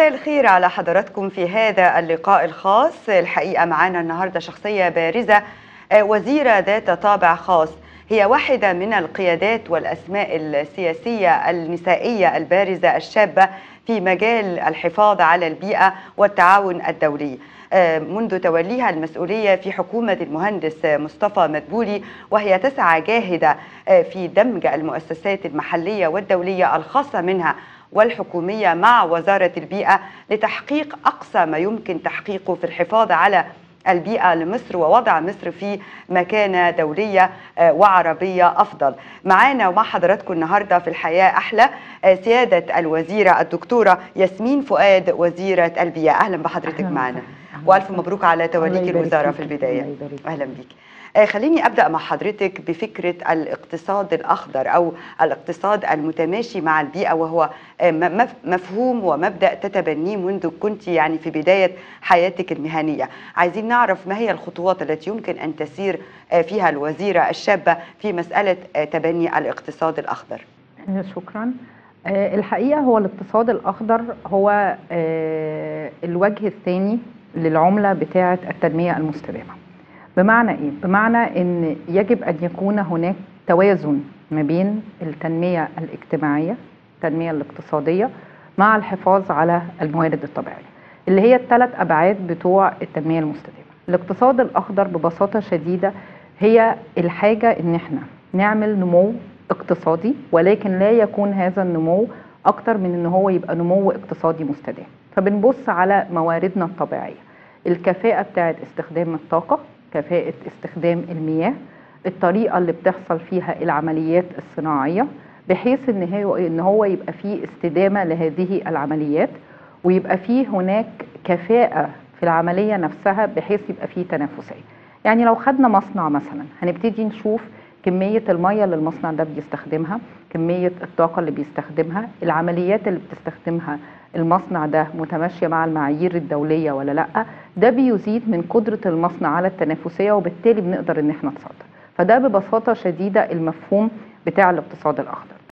مساء الخير على حضراتكم في هذا اللقاء الخاص الحقيقة معنا النهاردة شخصية بارزة وزيرة ذات طابع خاص هي واحدة من القيادات والأسماء السياسية النسائية البارزة الشابة في مجال الحفاظ على البيئة والتعاون الدولي منذ توليها المسؤولية في حكومة المهندس مصطفى مدبولي وهي تسعى جاهدة في دمج المؤسسات المحلية والدولية الخاصة منها والحكومية مع وزارة البيئة لتحقيق أقصى ما يمكن تحقيقه في الحفاظ على البيئة لمصر ووضع مصر في مكانة دولية وعربية أفضل معانا ومع حضراتكم النهاردة في الحياة أحلى سيادة الوزيرة الدكتورة ياسمين فؤاد وزيرة البيئة أهلا بحضرتك معنا وألف مبروك على توليك الوزارة في البداية أهلا بيك خليني ابدا مع حضرتك بفكره الاقتصاد الاخضر او الاقتصاد المتماشي مع البيئه وهو مفهوم ومبدا تتبنيه منذ كنت يعني في بدايه حياتك المهنيه عايزين نعرف ما هي الخطوات التي يمكن ان تسير فيها الوزيره الشابه في مساله تبني الاقتصاد الاخضر شكرا الحقيقه هو الاقتصاد الاخضر هو الوجه الثاني للعمله بتاعه التنميه المستدامه بمعنى ايه بمعنى ان يجب ان يكون هناك توازن ما بين التنميه الاجتماعيه التنميه الاقتصاديه مع الحفاظ على الموارد الطبيعيه اللي هي الثلاث ابعاد بتوع التنميه المستدامه الاقتصاد الاخضر ببساطه شديده هي الحاجه ان احنا نعمل نمو اقتصادي ولكن لا يكون هذا النمو اكتر من ان هو يبقى نمو اقتصادي مستدام فبنبص على مواردنا الطبيعيه الكفاءه بتاعه استخدام الطاقه كفاءة استخدام المياه الطريقة اللي بتحصل فيها العمليات الصناعية بحيث ان هو ان هو يبقى فيه استدامة لهذه العمليات ويبقى فيه هناك كفاءة في العملية نفسها بحيث يبقى فيه تنافسية يعني لو خدنا مصنع مثلا هنبتدي نشوف كمية المية اللي المصنع ده بيستخدمها كمية الطاقة اللي بيستخدمها العمليات اللي بتستخدمها المصنع ده متماشية مع المعايير الدولية ولا لأ ده بيزيد من قدرة المصنع على التنافسية وبالتالي بنقدر ان احنا نصدر فده ببساطة شديدة المفهوم بتاع الاقتصاد الأخضر